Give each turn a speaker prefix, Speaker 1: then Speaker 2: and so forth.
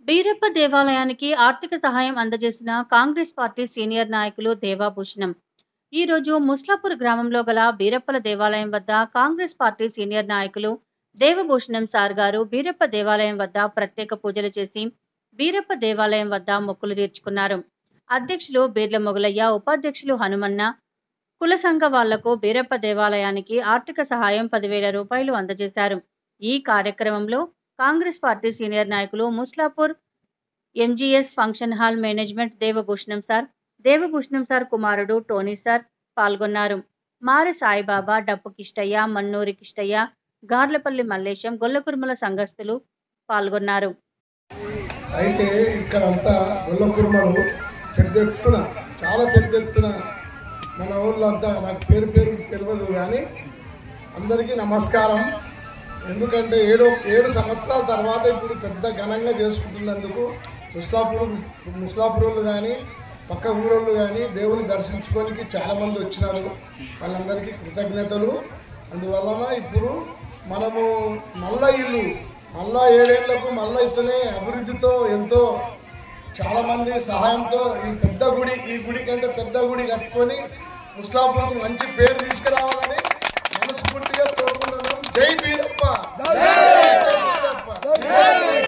Speaker 1: బీరప్ప దేవాలయానికి ఆర్థిక సహాయం అందజేసిన కాంగ్రెస్ పార్టీ సీనియర్ నాయకులు దేవాభూషణం ఈ రోజు ముస్లాపూర్ గ్రామంలో గల బీరప్పల దేవాలయం వద్ద కాంగ్రెస్ పార్టీ సీనియర్ నాయకులు దేవభూషణం సార్ గారు బీరప్ప దేవాలయం వద్ద ప్రత్యేక పూజలు చేసి బీరప్ప దేవాలయం వద్ద మొక్కులు తీర్చుకున్నారు అధ్యక్షులు బీర్ల మొగలయ్య ఉపాధ్యక్షులు హనుమన్న కుల సంఘ వాళ్లకు బీరప్ప దేవాలయానికి ఆర్థిక సహాయం పదివేల రూపాయలు అందజేశారు ఈ కార్యక్రమంలో కాంగ్రెస్ పార్టీ సీనియర్ నాయకులు Muslapur MGS function hall management Devabhushanam sir Devabhushanam sir కుమారుడు టోనీ సార్ పాల్గొన్నారు మారి సాయిబాబా డప్పు కిష్టయ్య మన్నూరి కిష్టయ్య గార్లపల్లి మల్లేశం గొల్లకుర్మల సంఘస్థులు పాల్గొన్నారు
Speaker 2: అయితే ఇక్కడంతా గొల్ల కుర్మలు పెద్ద ఎత్తున చాలా పెద్ద ఎత్తున మన ఊళ్ళంతా నాకు పేరు పేరు తెలియదు కానీ అందరికీ నమస్కారం ఎందుకంటే ఏడు ఏడు సంవత్సరాల తర్వాత ఇప్పుడు పెద్ద ఘనంగా చేసుకుంటున్నందుకు ముస్లాపూర్ ముస్లాపూర్ కానీ పక్క ఊరోళ్ళు కానీ దేవుని దర్శించుకోనికి చాలామంది వచ్చినారు వాళ్ళందరికీ కృతజ్ఞతలు అందువలన ఇప్పుడు మనము మళ్ళా ఇల్లు మళ్ళా ఏడేళ్లకు మళ్ళా ఇతనే అభివృద్ధితో ఎంతో చాలా మంది సహాయంతో ఈ పెద్ద గుడి ఈ గుడి కంటే పెద్ద గుడి కట్టుకొని ముస్లాపూర్కు మంచి పేరు తీసుకురావాలని మనస్ఫూర్తిగా కోరుకుంటున్నాం జై బీరప్ప